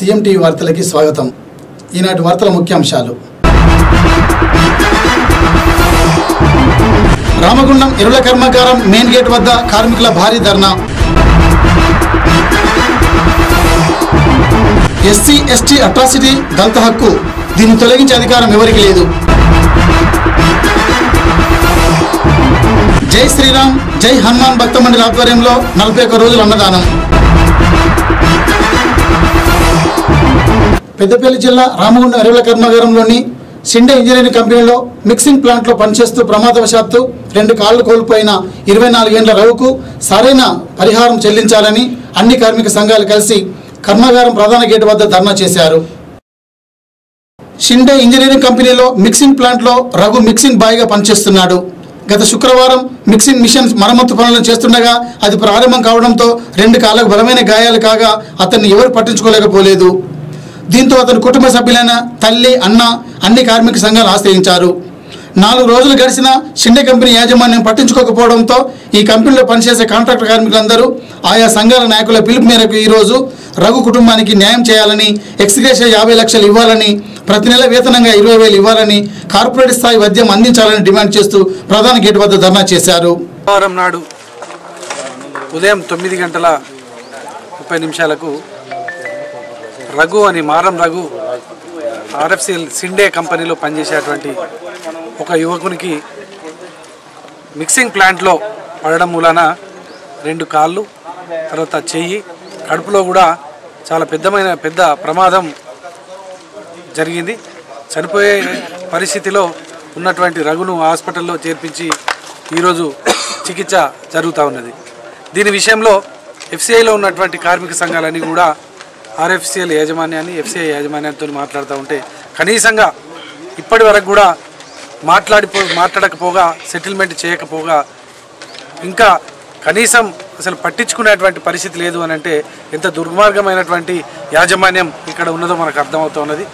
CM TV వార్తలకి స్వాగతం ఈనాటి వార్తల ముఖ్యాంశాలు రామగుండం ఎరువుల కర్మాగారం మెయిన్ గేట్ వద్ద కార్మికుల భారీ ధర్నా ఎస్సీ ఎస్టీ అట్రాసిటీ దళిత హక్కు దీన్ని తొలగించే అధికారం ఎవరికి లేదు జై శ్రీరామ్ జై హనుమాన్ భక్త మండలి ఆధ్వర్యంలో నలభై ఒక్క రోజుల అన్నదానం పెద్దపల్లి జిల్లా రామగుండం ఎరువుల కర్మాగారంలోని సిండే ఇంజనీరింగ్ కంపెనీలో మిక్సింగ్ ప్లాంట్లో పనిచేస్తూ ప్రమాదవశాత్తు రెండు కాళ్లు కోల్పోయిన ఇరవై నాలుగేండ్ల రవుకు సరైన పరిహారం చెల్లించాలని అన్ని కార్మిక సంఘాలు కలిసి కర్మాగారం ప్రధాన గేటు వద్ద ధర్నా చేశారు షిండే ఇంజనీరింగ్ కంపెనీలో మిక్సింగ్ ప్లాంట్లో రఘు మిక్సింగ్ బాయ్గా పనిచేస్తున్నాడు గత శుక్రవారం మిక్సింగ్ మిషన్ మరమ్మతు పనులను చేస్తుండగా అది ప్రారంభం కావడంతో రెండు కాళ్ళకు బలమైన గాయాలు కాగా అతన్ని ఎవరు పట్టించుకోలేకపోలేదు దీంతో అతని కుటుంబ సభ్యులైన తల్లి అన్న అన్ని కార్మిక సంఘాలు ఆశ్రయించారు నాలుగు రోజులు గడిచిన షిండే కంపెనీ యాజమాన్యం పట్టించుకోకపోవడంతో ఈ కంపెనీలో పనిచేసే కాంట్రాక్టర్ కార్మికులందరూ ఆయా సంఘాల నాయకుల పిలుపు మేరకు ఈరోజు రఘు కుటుంబానికి న్యాయం చేయాలని ఎక్స్గ్రేషియా యాభై లక్షలు ఇవ్వాలని ప్రతి నెల వేతనంగా ఇరవై వేలు ఇవ్వాలని కార్పొరేట్ స్థాయి వైద్యం అందించాలని డిమాండ్ చేస్తూ ప్రధాన గేటు వద్ద ధర్నా చేశారు శుక్రవారం నాడు ఉదయం తొమ్మిది గంటల ముప్పై నిమిషాలకు రఘు అని మారం రఘు ఆర్ఎఫ్సిఎల్ సిండే కంపెనీలో పనిచేసేటువంటి ఒక యువకునికి మిక్సింగ్ ప్లాంట్లో పడడం మూలాన రెండు కాళ్ళు తర్వాత చెయ్యి కడుపులో కూడా చాలా పెద్దమైన పెద్ద ప్రమాదం జరిగింది చనిపోయే పరిస్థితిలో ఉన్నటువంటి రఘును హాస్పిటల్లో చేర్పించి ఈరోజు చికిత్స జరుగుతూ ఉన్నది దీని విషయంలో ఎఫ్సిఐలో ఉన్నటువంటి కార్మిక సంఘాలన్నీ కూడా ఆర్ఎఫ్సిఎల్ యాజమాన్యాన్ని ఎఫ్సిఐ యాజమాన్యంతో మాట్లాడుతూ ఉంటే కనీసంగా ఇప్పటి వరకు కూడా మాట్లాడిపో మాట్లాడకపోగా సెటిల్మెంట్ చేయకపోగా ఇంకా కనీసం అసలు పట్టించుకునేటువంటి పరిస్థితి లేదు అని అంటే ఎంత దుర్మార్గమైనటువంటి యాజమాన్యం ఇక్కడ ఉన్నదో మనకు అర్థమవుతున్నది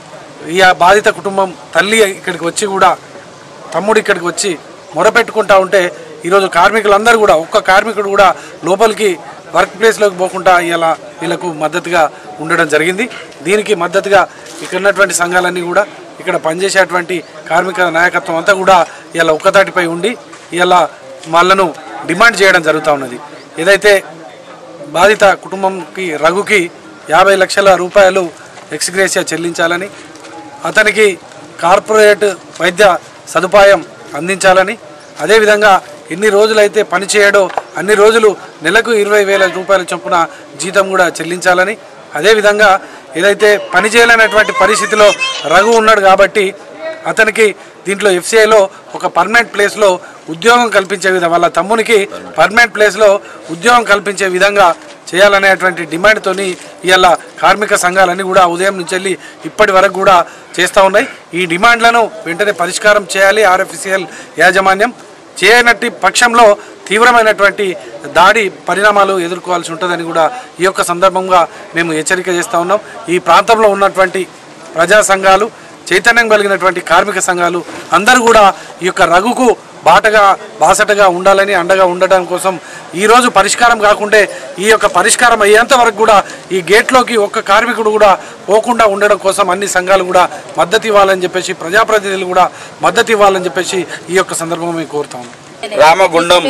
ఈ ఆ బాధిత కుటుంబం తల్లి ఇక్కడికి వచ్చి కూడా తమ్ముడు ఇక్కడికి వచ్చి మొరపెట్టుకుంటా ఉంటే ఈరోజు కార్మికులందరూ కూడా ఒక్క కార్మికుడు కూడా లోపలికి వర్క్ ప్లేస్లోకి పోకుండా ఇలా వీళ్ళకు మద్దతుగా ఉండడం జరిగింది దీనికి మద్దతుగా ఇక్కడ ఉన్నటువంటి సంఘాలన్నీ కూడా ఇక్కడ పనిచేసేటువంటి కార్మిక నాయకత్వం అంతా కూడా ఇలా ఒక్కతాటిపై ఉండి ఇలా వాళ్ళను డిమాండ్ చేయడం జరుగుతూ ఉన్నది ఏదైతే బాధిత కుటుంబంకి రఘుకి యాభై లక్షల రూపాయలు ఎక్స్గ్రేషియా చెల్లించాలని అతనికి కార్పొరేట్ వైద్య సదుపాయం అందించాలని అదేవిధంగా ఎన్ని రోజులైతే పని చేయడో అన్ని రోజులు నెలకు ఇరవై వేల రూపాయల చొప్పున జీతం కూడా చెల్లించాలని అదేవిధంగా ఏదైతే పని చేయలేనటువంటి పరిస్థితిలో రఘు ఉన్నాడు కాబట్టి అతనికి దీంట్లో ఎఫ్సిఐలో ఒక పర్మనెంట్ ప్లేస్లో ఉద్యోగం కల్పించే విధంగా వాళ్ళ తమ్మునికి పర్మనెంట్ ప్లేస్లో ఉద్యోగం కల్పించే విధంగా చేయాలనేటువంటి డిమాండ్తోని ఇవాళ కార్మిక సంఘాలన్నీ కూడా ఉదయం నుంచి వెళ్ళి ఇప్పటి వరకు కూడా చేస్తూ ఉన్నాయి ఈ డిమాండ్లను వెంటనే పరిష్కారం చేయాలి ఆర్ఎఫ్సిఎల్ యాజమాన్యం చేయనట్టి పక్షంలో తీవ్రమైనటువంటి దాడి పరిణామాలు ఎదుర్కోవాల్సి ఉంటుందని కూడా ఈ యొక్క సందర్భంగా మేము హెచ్చరిక చేస్తూ ఉన్నాం ఈ ప్రాంతంలో ఉన్నటువంటి ప్రజా సంఘాలు చైతన్యం కలిగినటువంటి కార్మిక సంఘాలు అందరూ కూడా ఈ యొక్క రఘుకు బాటగా బాసటగా ఉండాలని అండగా ఉండడం కోసం ఈరోజు పరిష్కారం కాకుంటే ఈ యొక్క పరిష్కారం అయ్యేంత వరకు కూడా ఈ గేట్లోకి ఒక్క కార్మికుడు కూడా పోకుండా ఉండడం కోసం అన్ని సంఘాలు కూడా మద్దతు ఇవ్వాలని చెప్పేసి ప్రజాప్రతినిధులు కూడా మద్దతు ఇవ్వాలని చెప్పేసి ఈ యొక్క సందర్భంగా మేము కోరుతాము రామగుండం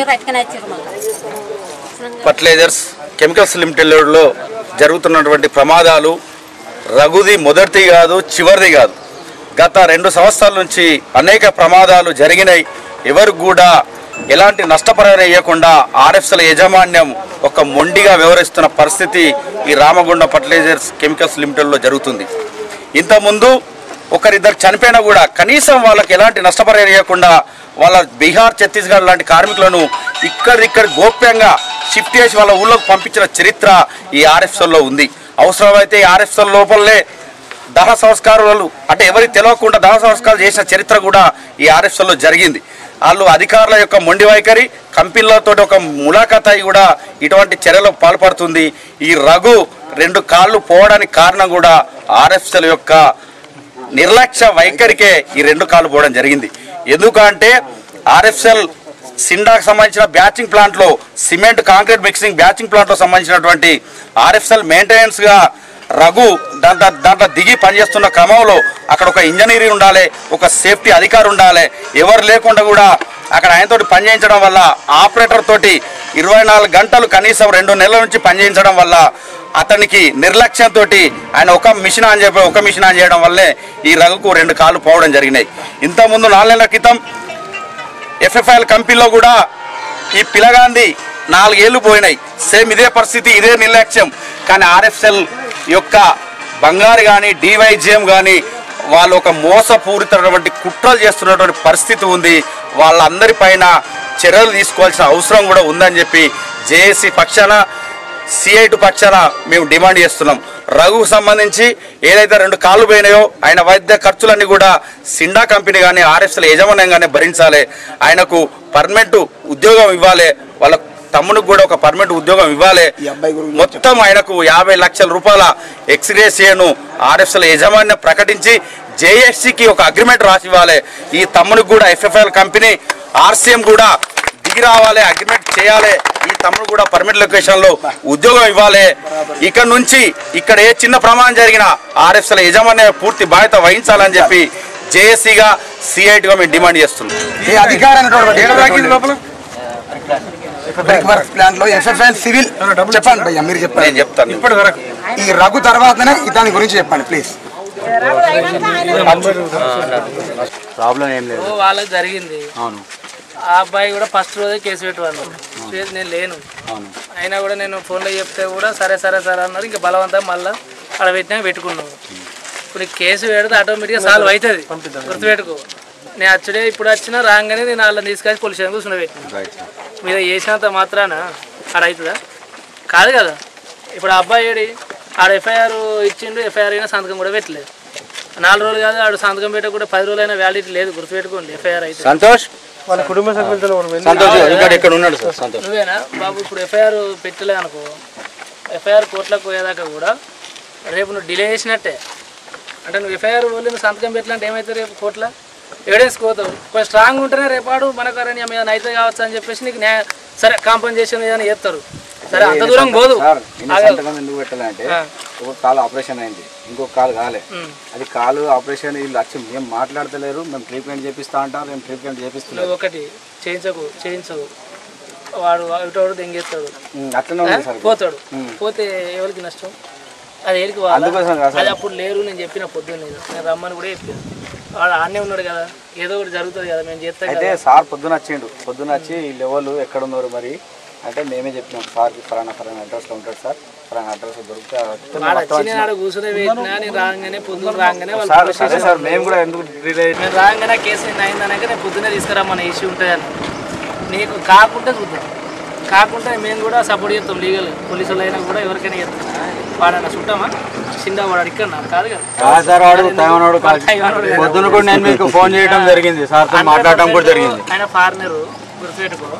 ఫర్టిలైజర్స్ కెమికల్స్ లిమిటెడ్లో జరుగుతున్నటువంటి ప్రమాదాలు రఘుది మొదటిది కాదు చివరిది కాదు గత రెండు సంవత్సరాల నుంచి అనేక ప్రమాదాలు జరిగినాయి ఎవరు కూడా ఎలాంటి నష్టపరిహారం ఇవ్వకుండా ఆర్ఎఫ్ఎల్ యాజమాన్యం ఒక మొండిగా వ్యవహరిస్తున్న పరిస్థితి ఈ రామగుండం ఫర్టిలైజర్స్ కెమికల్స్ లిమిటెడ్లో జరుగుతుంది ఇంతకుముందు ఒకరిద్దరు చనిపోయినా కూడా కనీసం వాళ్ళకి ఎలాంటి నష్టపరిహారం ఇవ్వకుండా వాళ్ళ బీహార్ ఛత్తీస్గఢ్ లాంటి కార్మికులను ఇక్కడిక్కడ గోప్యంగా షిఫ్ట్ చేసి వాళ్ళ ఊళ్ళోకి పంపించిన చరిత్ర ఈ ఆర్ఎఫ్ఎల్లో ఉంది అవసరమైతే ఈ ఆర్ఎఫ్ఎల్ లోపలనే దహ సంస్కారాలు అంటే ఎవరికి తెలియకుండా దహ సంస్కారాలు చేసిన చరిత్ర కూడా ఈ ఆర్ఎఫ్ఎల్లో జరిగింది వాళ్ళు అధికారుల యొక్క మొండి వైఖరి కంపెనీలతో ఒక ములాఖాత్ అయి కూడా ఇటువంటి చర్యలకు పాల్పడుతుంది ఈ రఘు రెండు కాళ్ళు పోవడానికి కారణం కూడా ఆర్ఎఫ్ఎల్ యొక్క నిర్లక్ష్య వైఖరికే ఈ రెండు కాళ్ళు పోవడం జరిగింది ఎందుకంటే ఆర్ఎఫ్ఎల్ సిండాకు సంబంధించిన బ్యాచింగ్ ప్లాంట్లో సిమెంట్ కాంక్రీట్ మిక్సింగ్ బ్యాచింగ్ ప్లాంట్లో సంబంధించినటువంటి ఆర్ఎఫ్ఎల్ మెయింటెనెన్స్గా రఘు దాంట్లో దాంట్లో దిగి పనిచేస్తున్న క్రమంలో అక్కడ ఒక ఇంజనీర్ ఉండాలి ఒక సేఫ్టీ అధికారి ఉండాలి ఎవరు లేకుండా కూడా అక్కడ ఆయనతోటి పనిచేయించడం వల్ల ఆపరేటర్ తోటి ఇరవై నాలుగు గంటలు కనీసం రెండు నెలల నుంచి పనిచేయించడం వల్ల అతనికి నిర్లక్ష్యంతో ఆయన ఒక మిషన్ ఆన్ చెప్పి ఒక మిషన్ ఆన్ చేయడం వల్లే ఈ రఘుకు రెండు కాళ్ళు పోవడం జరిగినాయి ఇంతకుముందు నాలుగు నెలల క్రితం ఎఫ్ఎఫ్ఐఎల్ కంపెనీలో కూడా ఈ పిలగాంది నాలుగేళ్లు పోయినాయి సేమ్ ఇదే పరిస్థితి ఇదే నిర్లక్ష్యం కానీ ఆర్ఎఫ్ఎల్ యొక్క బంగారు కానీ డివైజిఎం కానీ వాళ్ళు ఒక మోసపూరితమైనటువంటి కుట్రలు చేస్తున్నటువంటి పరిస్థితి ఉంది వాళ్ళందరిపైన చర్యలు తీసుకోవాల్సిన అవసరం కూడా ఉందని చెప్పి జేఏసీ పక్షాన సిఐటు పక్షాన మేము డిమాండ్ చేస్తున్నాం రఘుకు సంబంధించి ఏదైతే రెండు కాళ్ళు పోయినాయో ఆయన వైద్య ఖర్చులన్నీ కూడా సిండా కంపెనీ కానీ ఆర్ఎఫ్ఎల్ యజమాన్యంగానే భరించాలి ఆయనకు పర్మనెంట్ ఉద్యోగం ఇవ్వాలి వాళ్ళ తమ్మునికి కూడా ఒక పర్మనెంట్ ఉద్యోగం ఇవ్వాలి మొత్తం ఆయనకు యాభై లక్షల రూపాయల ఎక్స్గ్రేసియను ఆర్ఎఫ్ఎల్ యజమాన్యం ప్రకటించి జేఎస్సికి ఒక అగ్రిమెంట్ రాసి ఇవ్వాలి ఈ తమ్మునికి కూడా ఎఫ్ఎఫ్ఎల్ కంపెనీ ఆర్సీఎం కూడా దిగి రావాలి అగ్రిమెంట్ చేయాలి ఈ తమ్ముడు కూడా పర్మనెంట్ లొకేషన్ లో ఉద్యోగం ఇవ్వాలి ఇక్కడ నుంచి ఇక్కడ ఏ చిన్న ప్రమాదం జరిగినా ఆర్ఎఫ్ఎల్ యజమాన్య పూర్తి బాధ్యత వహించాలని చెప్పి జేఏసీగా సిఐటిగా మేము డిమాండ్ చేస్తున్నాం ఈ అధికారైనటువంటి ఏడ తాకింది లోపల బ్రేక్ వర్క్ ప్లాంట్ లో ఎఫ్ఎఫ్ఎల్ సివిల్ చెప్పండి భయ్యా మీరు చెప్పండి నేను చెప్తాను ఇప్పటి వరకు ఈ రఘు తర్వాతనే ఇతని గురించి చెప్పండి ప్లీజ్ ప్రాబ్లం ఏం లేదు ఓ వాళ్ళకి జరిగింది అవును ఆ అబ్బాయి కూడా ఫస్ట్ రోజే కేసు పెట్టేవాళ్ళు కేసు నేను లేను అవును అయినా కూడా నేను ఫోన్లో చెప్తే కూడా సరే సరే సరే అన్నారు ఇంకా బలవంతం మళ్ళీ అక్కడ పెట్టినా పెట్టుకున్నావు ఇప్పుడు ఈ కేసు పెడితే ఆటోమేటిక్గా సాల్వ్ అవుతుంది గుర్తుపెట్టుకో నేను అచ్చుడే ఇప్పుడు వచ్చినా రాగానే నేను వాళ్ళని తీసుకొచ్చి పోలీస్ స్టేషన్ కూర్చుని పెట్టిన రైట్ మీద చేసినంత మాత్రాన ఆడ అవుతుందా కాదు కదా ఇప్పుడు ఆ అబ్బాయి ఏడి ఆడ ఎఫ్ఐఆర్ ఇచ్చిండు ఎఫ్ఐఆర్ అయినా సంతకం కూడా పెట్టలేదు నాలుగు రోజులు కాదు ఆడు సంతకం పెట్టకుండా పది రోజులైనా వ్యాలిడిటీ లేదు గుర్తుపెట్టుకోండి ఎఫ్ఐఆర్ అయితే సంతోష్ వాళ్ళ కుటుంబ సభ్యులతో సంతోష్ ఇక్కడ ఇక్కడ ఉన్నాడు సార్ సంతోష్ నువ్వేనా బాబు ఇప్పుడు ఎఫ్ఐఆర్ పెట్టలే అనుకో ఎఫ్ఐఆర్ కోర్టులకు పోయేదాకా కూడా రేపు నువ్వు డిలే చేసినట్టే అంటే నువ్వు ఎఫ్ఐఆర్ వాళ్ళు నువ్వు సంతకం పెట్టాలంటే ఏమవుతుంది రేపు కోర్టులో ఎవిడెన్స్ కోతావు కొంచెం స్ట్రాంగ్ ఉంటేనే రేపాడు మనకు అరే మీద అయితే కావచ్చు అని చెప్పేసి నీకు న్యాయ సరే కాంపన్సేషన్ ఏదైనా చేస్తారు సరే అంత దూరం పోదు సార్ ఇన్ని ఆగదు. సంతకం ఎందుకు పెట్టాలంటే ఆ. ఒక కాలు ఆపరేషన్ అయింది ఇంకొక కాలు కాలే ఉమ్. అది కాలు ఆపరేషన్ వీళ్ళు వచ్చి మేము మాట్లాడతలేరు మేము ట్రీట్మెంట్ చేపిస్తా అంటారు మేము ట్రీట్మెంట్ చేపిస్తలేదు నువ్వు ఒకటి చేయించకు చేయించవు వాడు ఇటు దెంగేస్తాడు ఉమ్, అట్లనే ఉంది సార్ పోతాడు పోతే ఎవరికి నష్టం అది ఏడికి అందుకోసం కాదు సార్. అది అప్పుడు లేరు నేను చెప్పిన పొద్దున్న నేను నేను రమ్మని కూడా చెప్పాను వాడు ఆడనే ఉన్నాడు కదా ఏదో ఒకటి జరుగుతుంది కదా మేము చేస్తాం అయితే కదా సార్ పొద్దున వచ్చిండు పొద్దున వచ్చి ఈ లెవెల్ ఎక్కడ ఉన్నారు మరి అంటే మేమే చెప్పినాం సార్కి ఫలానా ఫలానా అడ్రస్లో ఉంటాడు సార్ ఫలానా అడ్రస్ దొరికితే ఆ వ్యక్తిని వాడు మొత్తం వచ్చి నేను ఆడ కూర్చునే పెట్టినా నేను రాగానే పొద్దున్న రాగానే వాళ్ళు సార్ పోలీస్ సరే స్టేషన్ సార్ మేము కూడా ఎందుకు డిలే నేను రాగానే ఆ కేసు నిన్న అయిందనక నేను పొద్దున్నే తీసుకురమ్మన్న ఇష్యూ ఉంటుందని నీకు కాకుంటే చూద్దాం కాకుంటే మేము కూడా సపోర్ట్ చేస్తాం లీగల్ పోలీసులు అయినా కూడా ఎవరికైనా చేస్తాం వాడన్నా చుట్టామా చిందా వాడు ఇక్కడ నాకు కాదు కదా సార్ వాడు తేమనోడు కాదు. తేమనోడు కాదు. పొద్దున కూడా నేను మీకు ఫోన్ చేయడం జరిగింది సార్తో మాట్లాడడం కూడా జరిగింది ఆయన ఫారినర్ గుర్తుపెట్టుకో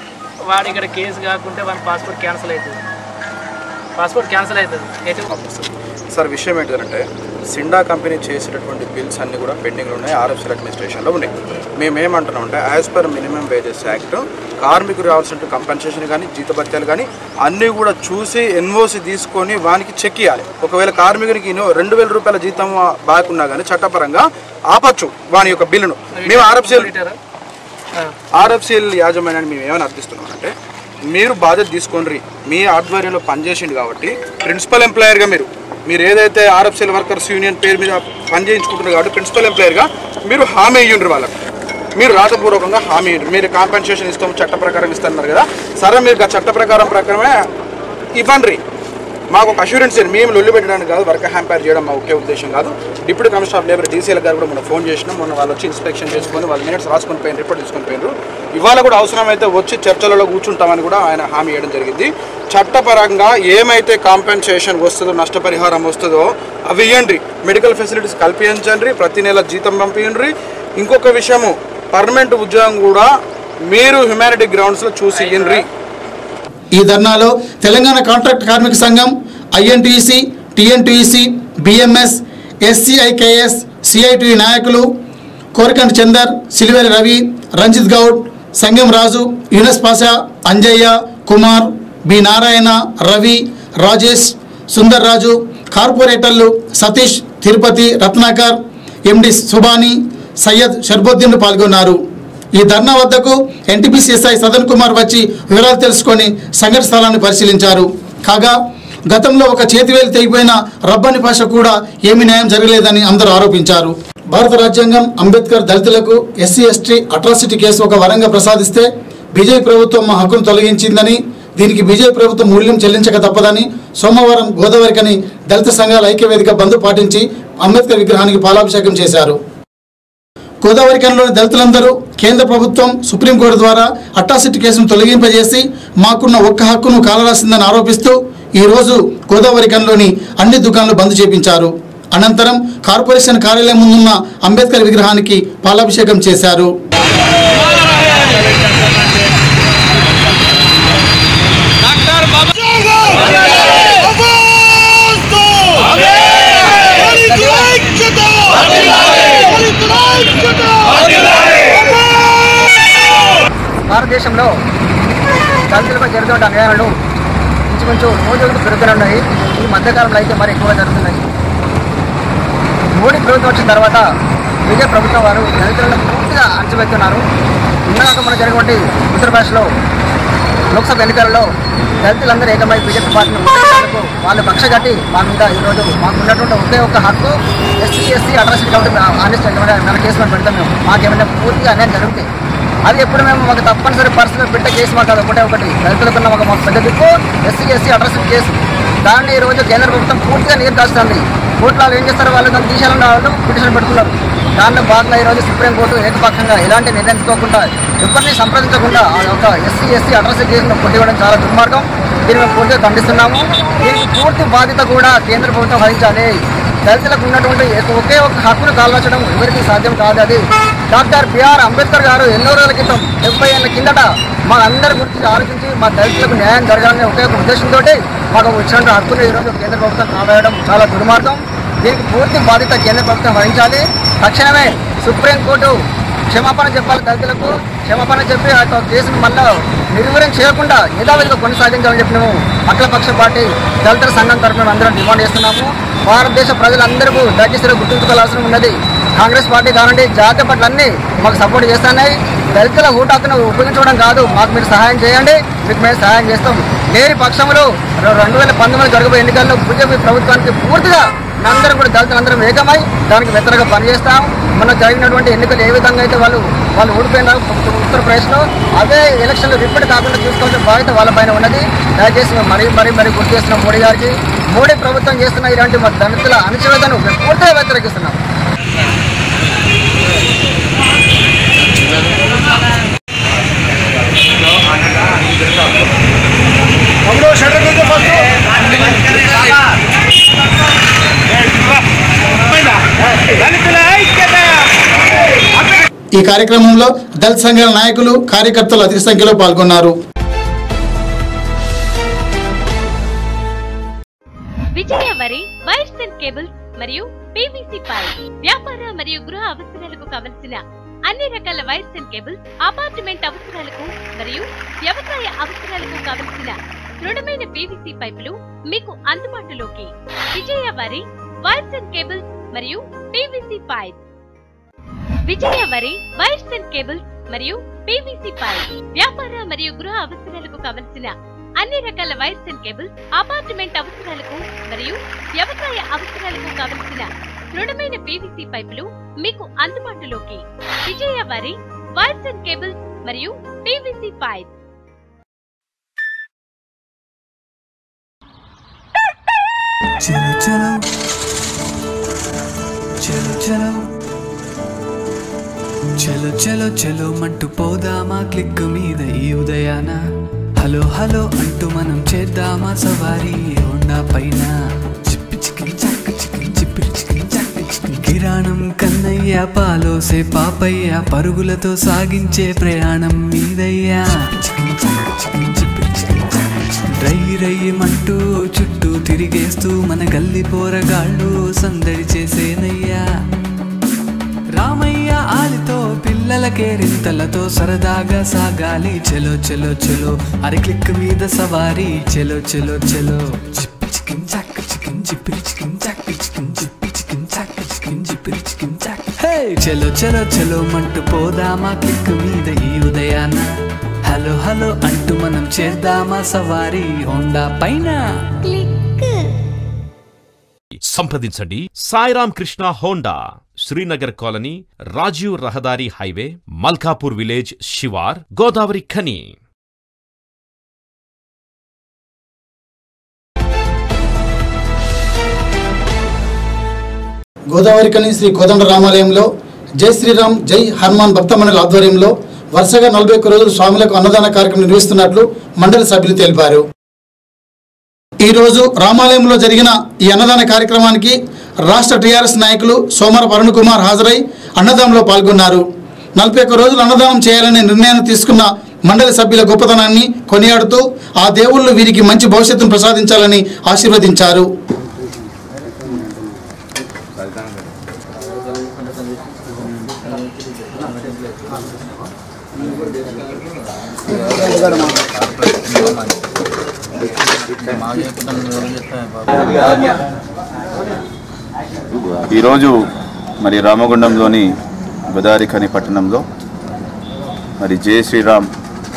వాడు ఇక్కడ కేసు కాకుంటే వాడి పాస్పోర్ట్ క్యాన్సిల్ అవుతుంది పాస్పోర్ట్ క్యాన్సిల్ అవుతుంది ఎటు సార్ విషయం ఏంటంటే సిండా కంపెనీ చేసేటటువంటి బిల్స్ అన్ని కూడా పెండింగ్లో ఉన్నాయి ఆర్ఎఫ్సీల్ అడ్మినిస్ట్రేషన్లో ఉన్నాయి మేము ఏమంటున్నాం అంటే as per minimum wages act కార్మికులు రావాల్సిన కంపెన్సేషన్ కానీ జీతభత్యాలు కానీ అన్నీ కూడా చూసి ఎన్ఓసి తీసుకొని వానికి చెక్ ఇవ్వాలి ఒకవేళ కార్మికునికి ఇన్నో రెండు వేల రూపాయల జీతం బాగున్నా కానీ చట్టపరంగా ఆపచ్చు వాని యొక్క బిల్లును మేము ఆర్ఎఫ్సీఎల్ ఆర్ఎఫ్సిఎల్ యాజమాన్యాన్ని మేము ఏమైనా అర్థిస్తున్నాం అంటే మీరు బాధ్యత తీసుకోండి మీ ఆధ్వర్యంలో పనిచేసిండు కాబట్టి ప్రిన్సిపల్ ఎంప్లాయర్గా మీరు మీరు ఏదైతే ఆర్ఎఫ్సిఎల్ వర్కర్స్ యూనియన్ పేరు మీద పనిచేయించుకుంటున్నారు కాబట్టి ప్రిన్సిపల్ ఎంప్లాయర్గా మీరు హామీ ఇయ్యండి వాళ్ళకి మీరు రాతపూర్వకంగా హామీ ఇయ్యండి మీరు కాంపెన్సేషన్ ఇస్తాం చట్ట ప్రకారం ఇస్తున్నారు కదా సరే మీరు ఆ చట్ట ప్రకారం ప్రకారమే ఇవ్వండి మాకు ఒక అష్యూరెన్స్ ఇవ్వండి మేము లొల్లి పెట్టడానికి కాదు వర్క్ హ్యాంపైర్ చేయడం మా ఒకే ఉద్దేశం కాదు deputy commissioner of labour DCL గారు కూడా మనం ఫోన్ చేసినాం మొన్న వాళ్ళు వచ్చి ఇన్స్పెక్షన్ చేసుకొని వాళ్ళ మినిట్స్ రాసుకొని పోయిన రిపోర్ట్ తీసుకొని పోయినారు ఇవాళ కూడా అవసరమైతే వచ్చి చర్చలలో కూర్చుంటామని కూడా ఆయన హామీ ఇవ్వడం జరిగింది చట్టపరంగా ఏమైతే కాంపెన్సేషన్ వస్తుందో నష్టపరిహారం వస్తుందో అవి ఇవ్వండి మెడికల్ ఫెసిలిటీస్ కల్పించండి ప్రతి నెల జీతం పంపించండి ఇంకొక విషయము పర్మనెంట్ ఉద్యోగం కూడా మీరు హ్యుమానిటీ గ్రౌండ్స్లో చూసి ఇవ్వండి ఈ ధర్నాలో తెలంగాణ కాంట్రాక్ట్ కార్మిక సంఘం INTC TNTC BMS SCIKS CIT నాయకులు కోరికంటి చందర్ సిలివేరి రవి రంజిత్ గౌడ్ సంగం రాజు యూనస్ పాషా అంజయ్య కుమార్ బి నారాయణ రవి రాజేష్ సుందర్ రాజు కార్పొరేటర్లు సతీష్ తిరుపతి రత్నాకర్ ఎండి సుబాని సయ్యద్ షర్బుద్దీన్ పాల్గొన్నారు ఈ ధర్నా వద్దకు ఎన్టీపీసీఎస్ఐ సదన్ కుమార్ వచ్చి వివరాలు తెలుసుకొని సంఘటన స్థలాన్ని పరిశీలించారు కాగా గతంలో ఒక చేతివేలు తెగిపోయిన రబ్బని భాష కూడా ఏమి న్యాయం జరగలేదని అందరూ ఆరోపించారు భారత రాజ్యాంగం అంబేద్కర్ దళితులకు ఎస్సీ ఎస్టీ అట్రాసిటీ కేసు ఒక వరంగా ప్రసాదిస్తే బీజేపీ ప్రభుత్వం మా హక్కును తొలగించిందని దీనికి బీజేపీ ప్రభుత్వం మూల్యం చెల్లించక తప్పదని సోమవారం గోదావరికని దళిత సంఘాల ఐక్యవేదిక బంద్ పాటించి అంబేద్కర్ విగ్రహానికి పాలాభిషేకం చేశారు గోదావరికంలోని దళితులందరూ కేంద్ర ప్రభుత్వం సుప్రీంకోర్టు ద్వారా అట్రాసిటీ కేసును తొలగింపజేసి మాకున్న ఒక్క హక్కును కాలరాసిందని ఆరోపిస్తూ ఈరోజు గోదావరికంలోని అన్ని దుకాణాలు బంద్ చేపించారు అనంతరం కార్పొరేషన్ కార్యాలయం ముందున్న అంబేద్కర్ విగ్రహానికి పాలాభిషేకం చేశారు భారతదేశంలో దళితులపై జరుగుతున్న అన్యాయాలు ఇంచుమించు రోజు రోజుకు పెరుగుతూనే ఉన్నాయి ఈ మధ్యకాలంలో అయితే మరి ఎక్కువగా జరుగుతున్నాయి మోడీ ప్రభుత్వం వచ్చిన తర్వాత బీజేపీ ప్రభుత్వం వారు దళితులను పూర్తిగా అణచివేస్తున్నారు నిన్నగాక మన జరిగినటువంటి ఉత్తరప్రదేశ్లో లోక్సభ ఎన్నికలలో దళితులందరూ ఏకమై బీజేపీ పార్టీని ఓడించేందుకు వాళ్ళు కక్ష కట్టి మా మీద ఈరోజు మాకు ఉన్నటువంటి ఒకే ఒక హక్కు ఎస్సీ ఎస్సీ అట్రాసిటీ కాబట్టి ఆనెస్ట్ మన కేసు మనం పెడతాం మేము మాకేమైనా పూర్తిగా అన్యాయం జరుగుతుంది అది ఎప్పుడు మేము మాకు తప్పనిసరి పర్సనల్ పెట్టే కేసు మాకు అది ఒకటే ఒకటి దళితులకున్న ఒక మాకు పెద్ద దిక్కు ఎస్సీ ఎస్సీ అట్రాసిటీ కేసు దాన్ని ఈ రోజు కేంద్ర ప్రభుత్వం పూర్తిగా నీరు కాస్తుంది కోర్టులో వాళ్ళు ఏం చేస్తారు వాళ్ళు దాన్ని తీసేయాలని వాళ్ళు పిటిషన్ పెడుతున్నారు దానిలో భాగంగా ఈ రోజు సుప్రీంకోర్టు ఏకపక్షంగా ఎలాంటి నిర్ణయం తీసుకోకుండా ఎవరిని సంప్రదించకుండా ఆ యొక్క ఎస్సీ ఎస్సీ అట్రాసిటీ కేసును కొట్టివ్వడం చాలా దుర్మార్గం దీన్ని మేము పూర్తిగా ఖండిస్తున్నాము దీనికి పూర్తి బాధ్యత కూడా కేంద్ర ప్రభుత్వం వహించాలి దళితులకు ఉన్నటువంటి ఏక- ఒకే ఒక హక్కును కాల్చడం ఎవరికి సాధ్యం కాదు అది డాక్టర్ బిఆర్ అంబేద్కర్ గారు ఎన్నో రోజుల క్రితం డెబ్బై ఏళ్ళ కిందట మా అందరి గురించి ఆలోచించి మా దళితులకు న్యాయం జరగాలనే ఒకే ఒక ఉద్దేశంతో మాకు వచ్చినటువంటి హక్కును ఈరోజు కేంద్ర ప్రభుత్వం కావేయడం చాలా దుర్మార్గం దీనికి పూర్తి బాధ్యత కేంద్ర ప్రభుత్వం వహించాలి తక్షణమే సుప్రీంకోర్టు క్షమాపణ చెప్పాలి దళితులకు క్షమాపణ చెప్పి ఆ యొక్క కేసును మళ్ళా నిర్వీర్యం చేయకుండా యథావిధిగా కొనసాగించాలని చెప్పి మేము అఖిలపక్ష పార్టీ దళితుల సంఘం తరఫున మేము అందరం డిమాండ్ చేస్తున్నాము భారతదేశ ప్రజలందరికీ దయచేసి గుర్తుంచుకోవాల్సిన ఉన్నది కాంగ్రెస్ పార్టీ కానివ్వండి జాతీయ పార్టీలు అన్నీ మాకు సపోర్ట్ చేస్తున్నాయి దళితుల హూటాకును ఉపయోగించడం కాదు మాకు మీరు సహాయం చేయండి మీకు మేము సహాయం చేస్తాం లేని పక్షంలో రెండు వేల పంతొమ్మిది జరగబోయే ఎన్నికల్లో బీజేపీ ప్రభుత్వానికి పూర్తిగా అందరం కూడా దళితులందరం ఏకమై దానికి వ్యతిరేకంగా పనిచేస్తాం మన జరిగినటువంటి ఎన్నికలు ఏ విధంగా అయితే వాళ్ళు వాళ్ళు ఓడిపోయినారు ఉత్తరప్రదేశ్లో అదే ఎలక్షన్లు రిపీట్ కాకుండా చూసుకోవాల్సిన బాధ్యత వాళ్ళ పైన ఉన్నది దయచేసి మేము మరీ మరీ మరీ గుర్తు చేస్తున్నాం మోడీ గారికి మోడీ ప్రభుత్వం చేస్తున్న ఇలాంటి మా దళితుల అణచివేతను మేము పూర్తిగా వ్యతిరేకిస్తున్నాం ఈ కార్యక్రమంలో దళిత సంఘాల నాయకులు కార్యకర్తలు అధిక సంఖ్యలో పాల్గొన్నారు విజయ వరి వైర్స్ అండ్ కేబుల్స్ మరియు పీవీసీ పైప్ వ్యాపార మరియు గృహ అవసరాలకు కావలసిన అన్ని రకాల వైర్స్ అండ్ కేబుల్స్ అపార్ట్మెంట్ అవసరాలకు మరియు వ్యవసాయ అవసరాలకు కావలసిన దృఢమైన పీవీసీ పైపులు మీకు అందుబాటులోకి విజయ వరి వైర్స్ అండ్ కేబుల్స్ మరియు పీవీసీ పైప్ విజయ వరి వైర్స్ అండ్ కేబుల్స్ మరియు పీవీసీ పైప్ వ్యాపార మరియు గృహ అవసరాలకు కావలసిన అన్ని రకాల వైర్స్ అండ్ కేబుల్స్ అపార్ట్మెంట్ అవసరాలకు మరియు వ్యవసాయ అవసరాలకు కావలసిన దృఢమైన పీవీసీ పైపులు మీకు అందుబాటులోకి విజయ వరి వైర్స్ అండ్ కేబుల్స్ మరియు పీవీసీ పైప్ చలో చలో చలో చలో చలో చలో చలో మంటూ పోదామా క్లిక్ మీద ఈ ఉదయాన హలో హలో అంటూ మనం చేద్దామా సవారీ హోండా పైన చిప్పి చికిన్ చక్క చికిన్ చిప్పిరి చికిన్ చక్క చికిన్ కిరాణం కన్నయ్య పాలోసే పాపయ్య పరుగులతో సాగించే ప్రయాణం మీదయ్యా చికిన్ చక్క చికిన్ చిప్పిరి చికిన్ చక్క చికిన్ రై రయ్యమంటూ చుట్టూ తిరిగేస్తూ మన గల్లి పోరగాళ్ళు సందడి చేసేనయ్యా రామయ్య ఆలితో పిల్లలకే రింతలతో సరదాగా సాగాలి చెలో చెలో చెలో అరి క్లిక్ మీద సవారీ చెలో చెలో చెలో చిప్పి చికిన్ చక్క చికిన్ చిప్పిరి చికిన్ చలో చలో చలో మంటూ పోదామా క్లిక్ మీద ఈ ఉదయాన హలో హలో అంటూ మనం చేద్దామా సవారీ హోండా పైన సంప్రదించండి సాయిరామ్ కృష్ణ హోండా శ్రీనగర్ కాలనీ రాజీవ్ రహదారి హైవే మల్కాపూర్ విలేజ్ శివార్ గోదావరి ఖని గోదావరికని శ్రీ కోదండ రామాలయంలో జై శ్రీరామ్ జై హనుమాన్ భక్త మండలి ఆధ్వర్యంలో వరుసగా నలభై ఒక్క రోజులు స్వాములకు అన్నదాన కార్యక్రమం నిర్వహిస్తున్నట్లు మండలి సభ్యులు తెలిపారు ఈ రోజు రామాలయంలో జరిగిన ఈ అన్నదాన కార్యక్రమానికి రాష్ట్ర టీఆర్ఎస్ నాయకులు సోమర అరుణ్ కుమార్ హాజరై అన్నదానంలో పాల్గొన్నారు నలభై ఒక్క రోజులు అన్నదానం చేయాలనే నిర్ణయాన్ని తీసుకున్న మండలి సభ్యుల గొప్పతనాన్ని కొనియాడుతూ ఆ దేవుళ్ళు వీరికి మంచి భవిష్యత్తును ప్రసాదించాలని ఆశీర్వదించారు ఈరోజు మరి రామగుండంలోని గోదావరి ఖని పట్టణంలో మరి జయ శ్రీరామ్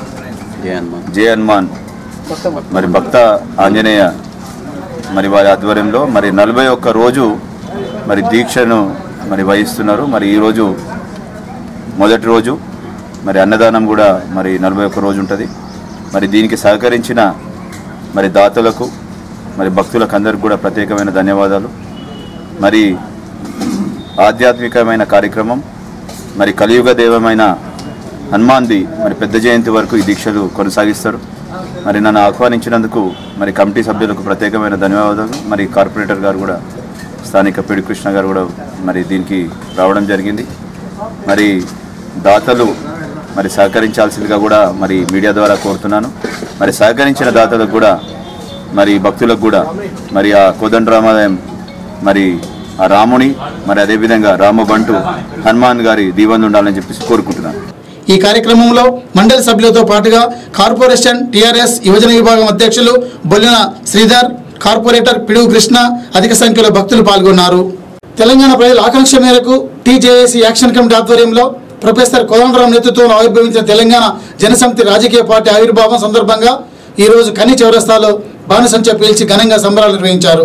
జయ హనుమాన్ మరి భక్త ఆంజనేయ మరి వారి ఆధ్వర్యంలో మరి నలభై ఒక్క రోజు మరి దీక్షను మరి వహిస్తున్నారు మరి ఈరోజు మొదటి రోజు మరి అన్నదానం కూడా మరి నలభై ఒక్క రోజు ఉంటుంది మరి దీనికి సహకరించిన మరి దాతలకు మరి భక్తులకు అందరికి కూడా ప్రత్యేకమైన ధన్యవాదాలు మరి ఆధ్యాత్మికమైన కార్యక్రమం మరి కలియుగ దేవమైన హనుమాన్ది మరి పెద్ద జయంతి వరకు ఈ దీక్షలు కొనసాగిస్తారు మరి నన్ను ఆహ్వానించినందుకు మరి కమిటీ సభ్యులకు ప్రత్యేకమైన ధన్యవాదాలు మరి కార్పొరేటర్ గారు కూడా స్థానిక పిడి కృష్ణ గారు కూడా మరి దీనికి రావడం జరిగింది మరి దాతలు మరి సహకరించాల్సిందిగా కూడా మరి మీడియా ద్వారా కోరుతున్నాను మరి సహకరించిన దాతలకు కూడా మరి భక్తులకు కూడా మరి ఆ కోదండరామాలయం మరి ఆ రాముని మరి అదేవిధంగా రామబంటు హనుమాన్ గారి దీవెనలు ఉండాలని చెప్పేసి కోరుకుంటున్నాను ఈ కార్యక్రమంలో మండలి సభ్యులతో పాటుగా కార్పొరేషన్ టీఆర్ఎస్ యువజన విభాగం అధ్యక్షులు బొల్లిన శ్రీధర్ కార్పొరేటర్ పిడుగు కృష్ణ అధిక సంఖ్యలో భక్తులు పాల్గొన్నారు తెలంగాణ ప్రజల ఆకాంక్ష మేరకు టీజేఏసీ యాక్షన్ కమిటీ ఆధ్వర్యంలో ప్రొఫెసర్ కోదండరాం నేతృత్వంలో ఆవిర్భవించిన తెలంగాణ జనసమితి రాజకీయ పార్టీ ఆవిర్భావం సందర్భంగా ఈరోజు కని చౌరస్తాలో బాణసంచ పీల్చి ఘనంగా సంబరాలు నిర్వహించారు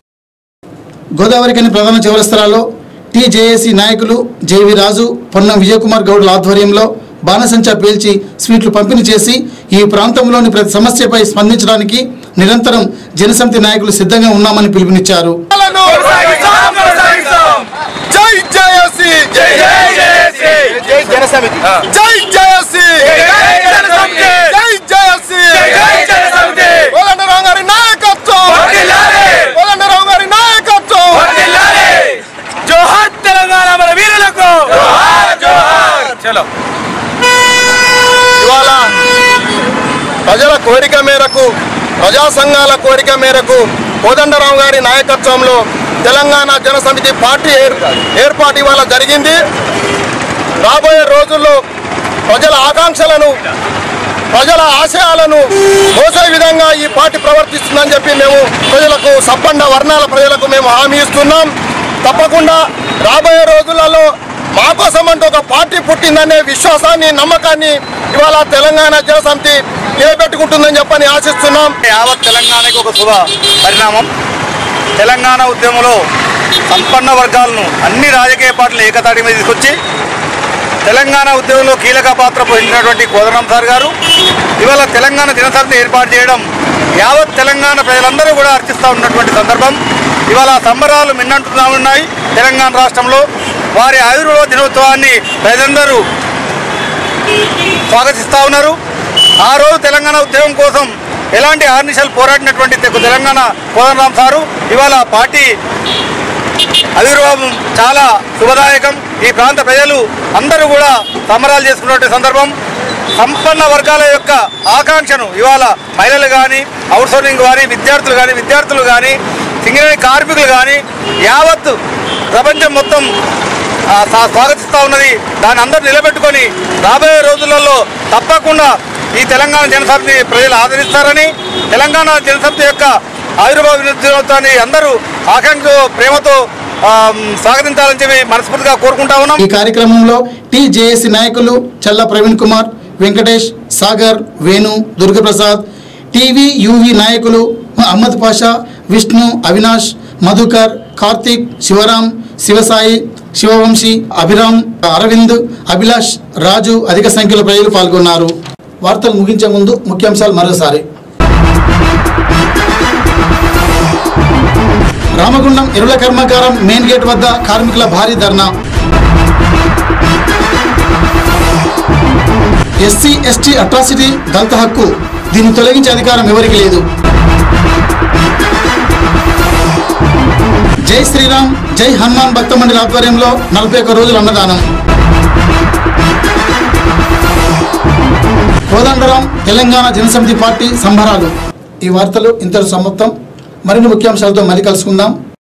గోదావరికని ప్రధాన చౌరస్తరాల్లో టీజేఏసీ నాయకులు జేవి రాజు పొన్నం విజయకుమార్ గౌడ్ల ఆధ్వర్యంలో బాణసంచా పేల్చి స్వీట్లు పంపిణీ చేసి ఈ ప్రాంతంలోని ప్రతి సమస్యపై స్పందించడానికి నిరంతరం జనసమితి నాయకులు సిద్ధంగా ఉన్నామని పిలుపునిచ్చారు జై జయసి జై జయసి జై జనసమితి జై జయసి జై జనసమితి జై జయసి జై జనసమితి కోదండరావు గారి నాయకత్వం కోదండరావు గారి నాయకత్వం జోహార్ తెలంగాణ మన వీరులకు జోహార్ జోహార్ చలో ఇవాళ ప్రజల కోరిక మేరకు ప్రజా సంఘాల కోరిక మేరకు కోదండరావు గారి నాయకత్వంలో తెలంగాణ జనసమితి పార్టీ ఏర్- ఏర్పాటు ఇవాళ జరిగింది రాబోయే రోజుల్లో ప్రజల ఆకాంక్షలను ప్రజల ఆశయాలను మోసే విధంగా ఈ పార్టీ ప్రవర్తిస్తుందని చెప్పి మేము ప్రజలకు సబ్బండ వర్ణాల ప్రజలకు మేము హామీ ఇస్తున్నాం తప్పకుండా రాబోయే రోజులలో మా కోసం అంటూ ఒక పార్టీ పుట్టిందనే విశ్వాసాన్ని నమ్మకాన్ని ఇవాళ తెలంగాణ జనసమితి నిలబెట్టుకుంటుందని చెప్పని ఆశిస్తున్నాం యావత్ తెలంగాణకి ఒక శుభ పరిణామం తెలంగాణ ఉద్యమంలో సంపన్న వర్గాలను అన్ని రాజకీయ పార్టీలు ఏకతాటి మీద తీసుకొచ్చి తెలంగాణ ఉద్యమంలో కీలక పాత్ర పోషించినటువంటి కోదరాం సార్ గారు ఇవాళ తెలంగాణ దినసమితి ఏర్పాటు చేయడం యావత్ తెలంగాణ ప్రజలందరూ కూడా అర్చిస్తూ ఉన్నటువంటి సందర్భం ఇవాళ సంబరాలు మిన్నంటున్నా ఉన్నాయి తెలంగాణ రాష్ట్రంలో వారి ఆయుర్వేద దినోత్సవాన్ని ప్రజలందరూ స్వాగతిస్తూ ఉన్నారు ఆ రోజు తెలంగాణ ఉద్యమం కోసం ఎలాంటి ఆర్నిషాలు పోరాడినటువంటి తె- తెలంగాణ కోదండరాం సారు ఇవాళ పార్టీ ఆవిర్భావం చాలా శుభదాయకం ఈ ప్రాంత ప్రజలు అందరూ కూడా సంబరాలు చేసుకున్నటువంటి సందర్భం సంపన్న వర్గాల యొక్క ఆకాంక్షను ఇవాళ మహిళలు కానీ అవుట్సోర్సింగ్ కానీ విద్యార్థులు కానీ విద్యార్థులు కానీ సింగరేణి కార్మికులు కానీ యావత్ ప్రపంచం మొత్తం ఆ, సా- స్వాగతిస్తూ ఉన్నది దాన్ని అందరూ నిలబెట్టుకొని రాబోయే రోజులలో తప్పకుండా ఈ తెలంగాణ జనసమితి ప్రజలు ఆదరిస్తారని తెలంగాణ జనసమితి యొక్క ఆవిర్భావ దినోత్సవాన్ని అందరూ ఆకాంక్ష ప్రేమతో ఆ, స్వాగతించాలని చెప్పి మనస్ఫూర్తిగా కోరుకుంటా ఉన్నాం ఈ కార్యక్రమంలో టీజేఏసీ నాయకులు చల్ల ప్రవీణ్ కుమార్ వెంకటేష్ సాగర్ వేణు దుర్గప్రసాద్ టీవీ యూవి నాయకులు అహ్మద్ పాషా విష్ణు అవినాష్ మధుకర్ కార్తీక్ శివరాం శివసాయి శివవంశీ అభిరామ్ అరవింద్ అభిలాష్ రాజు అధిక సంఖ్యలో ప్రజలు పాల్గొన్నారు వార్తలు ముగించే ముందు ముఖ్యాంశాలు మరోసారి రామగుండం ఎరువుల కర్మాగారం మెయిన్ గేట్ వద్ద కార్మికుల భారీ ధర్నా ఎస్సీ ఎస్టీ అట్రాసిటీ దళిత హక్కు దీన్ని తొలగించే అధికారం ఎవరికి లేదు జై శ్రీరామ్ జై హనుమాన్ భక్త మండలి ఆధ్వర్యంలో నలభై ఒక్క రోజుల అన్నదానం కోదండరాం తెలంగాణ జనసమితి పార్టీ సంబరాలు ఈ వార్తలు ఇంతటి సమాప్తం మరిన్ని ముఖ్యాంశాలతో మళ్ళీ కలుసుకుందాం